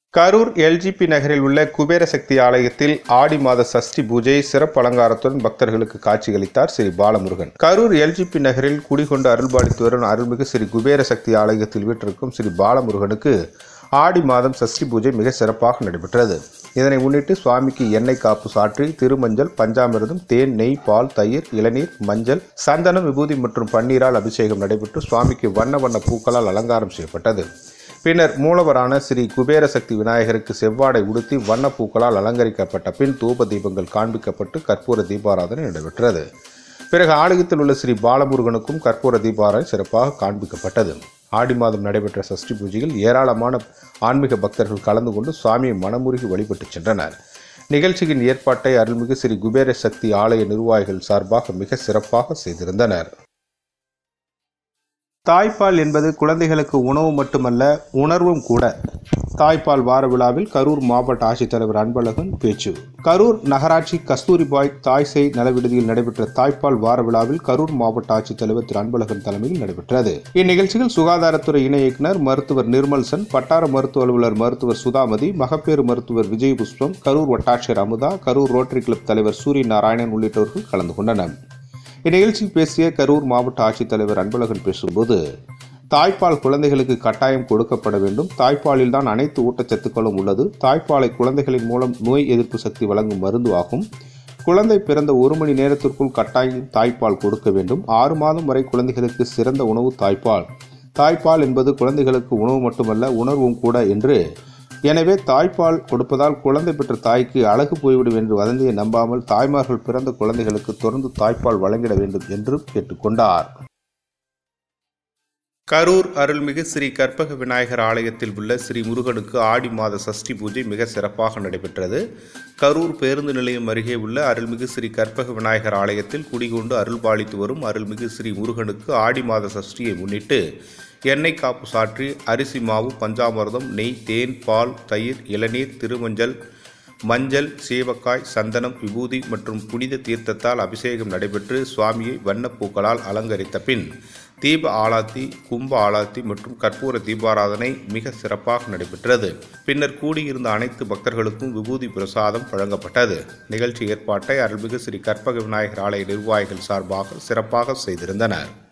Karur LGP நகரில் உள்ள குபேர சக்தி ஆலயத்தில் ஆடி மாத சஷ்டி பூஜை சிறப்பு அலங்காரத்துடன் பக்தர்களுக்கு காட்சியளித்தார் ஸ்ரீ பாலமுருகன் கரூர் எல்ஜிபி நகரில் குடிகொண்டு அருள்பாலித்து வரும் அருள்மிகு ஸ்ரீ குபேர சக்தி ஆலயத்தில் வீற்றிருக்கும் ஸ்ரீ பாலமுருகனுக்கு ஆடி மாதம் சஷ்டி பூஜை மிக சிறப்பாக நடைபெற்றது இதனை முன்னிட்டு சுவாமிக்கு எண்ணெய் காப்பு சாற்றி திருமஞ்சள் பஞ்சாமிர்தம் தேன் நெய் பால் தயிர் இளநீர் மஞ்சள் சந்தனம் விபூதி மற்றும் பன்னீரால் அபிஷேகம் நடைபெற்று சுவாமிக்கு வண்ண வண்ண பூக்களால் அலங்காரம் செய்யப்பட்டது பின்னர் மூலவரான ஸ்ரீ குபேர சக்தி விநாயகருக்கு செவ்வாடை உடுத்தி வண்ண பூக்களால் அலங்கரிக்கப்பட்ட பின் தூப தீபங்கள் காண்பிக்கப்பட்டு கற்பூர தீபாராதனை நடைபெற்றது பிறகு ஆலயத்தில் உள்ள ஸ்ரீ பாலமுருகனுக்கும் கற்பூர தீபாராதனை சிறப்பாக காண்பிக்கப்பட்டது ஆடி மாதம் நடைபெற்ற சஷ்டி பூஜையில் ஏராளமான ஆன்மீக பக்தர்கள் கலந்து கொண்டு சுவாமியை மனமுருகி வழிபட்டு சென்றனர் நிகழ்ச்சியின் ஏற்பாட்டை அருள்மிகு ஸ்ரீ குபேர சக்தி ஆலய நிர்வாகிகள் சார்பாக மிக சிறப்பாக செய்திருந்தனர் தாய்ப்பால் என்பது குழந்தைகளுக்கு உணவு மட்டுமல்ல உணர்வும் கூட தாய்ப்பால் வார விழாவில் கரூர் மாவட்ட ஆட்சித்தலைவர் அன்பழகன் பேச்சு கரூர் நகராட்சி கஸ்தூரிபாய் தாய் சேய் நலவிடுதியில் நடைபெற்ற தாய்ப்பால் வார விழாவில் கரூர் மாவட்ட ஆட்சித்தலைவர் திரு அன்பழகன் தலைமையில் நடைபெற்றது இந்நிகழ்ச்சியில் சுகாதாரத்துறை இணை இயக்குநர் மருத்துவர் நிர்மல்சன் வட்டார மருத்துவ அலுவலர் மருத்துவர் சுதாமதி மகப்பேறு மருத்துவர் விஜய் புஷ்பம் கரூர் வட்டாட்சியர் அமுதா கரூர் ரோட்டரி கிளப் தலைவர் சூரிய நாராயணன் உள்ளிட்டவர்கள் கலந்து கொண்டனர் இந்நிகழ்ச்சியில் பேசிய கரூர் மாவட்ட ஆட்சித்தலைவர் அன்பழகன் பேசும்போது தாய்ப்பால் குழந்தைகளுக்கு கட்டாயம் கொடுக்கப்பட வேண்டும் தாய்ப்பாலில் தான் அனைத்து ஊட்டச்சத்துக்களும் உள்ளது தாய்ப்பாலை குழந்தைகளின் மூலம் நோய் எதிர்ப்பு சக்தி வழங்கும் மருந்து ஆகும் குழந்தை பிறந்த ஒரு மணி நேரத்திற்குள் கட்டாயம் தாய்ப்பால் கொடுக்க வேண்டும் ஆறு மாதம் வரை குழந்தைகளுக்கு சிறந்த உணவு தாய்ப்பால் தாய்ப்பால் என்பது குழந்தைகளுக்கு உணவு மட்டுமல்ல உணர்வும் கூட என்று எனவே தாய்ப்பால் கொடுப்பதால் குழந்தை பெற்ற தாய்க்கு அழகு போய்விடும் என்று வதந்தியை நம்பாமல் தாய்மார்கள் பிறந்த குழந்தைகளுக்கு தொடர்ந்து தாய்ப்பால் வழங்கிட வேண்டும் என்று கேட்டுக்கொண்டார் கரூர் அருள்மிகு ஸ்ரீ கற்பக விநாயகர் ஆலயத்தில் உள்ள ஸ்ரீ முருகனுக்கு ஆடி மாத சஷ்டி பூஜை மிக சிறப்பாக நடைபெற்றது கரூர் பேருந்து நிலையம் அருகே உள்ள அருள்மிகு ஸ்ரீ கற்பக விநாயகர் ஆலயத்தில் குடிகொண்டு அருள்பாலித்து வரும் அருள்மிகு ஸ்ரீ முருகனுக்கு ஆடி மாத சஷ்டியை முன்னிட்டு எண்ணெய் காப்பு சாற்றி அரிசி மாவு பஞ்சாமிர்தம் நெய் தேன் பால் தயிர் இளநீர் திருமஞ்சள் மஞ்சள் சீவக்காய் சந்தனம் விபூதி மற்றும் புனித தீர்த்தத்தால் அபிஷேகம் நடைபெற்று சுவாமியை வண்ணப்பூக்களால் அலங்கரித்த பின் தீப ஆலாத்தி கும்ப ஆலாத்தி மற்றும் கற்பூர தீபாராதனை மிக சிறப்பாக நடைபெற்றது பின்னர் கூடியிருந்த அனைத்து பக்தர்களுக்கும் விபூதி பிரசாதம் வழங்கப்பட்டது நிகழ்ச்சி ஏற்பாட்டை அருள்மிகு ஸ்ரீ கற்பக விநாயகர் ஆலய நிர்வாகிகள் சார்பாக சிறப்பாக செய்திருந்தனர்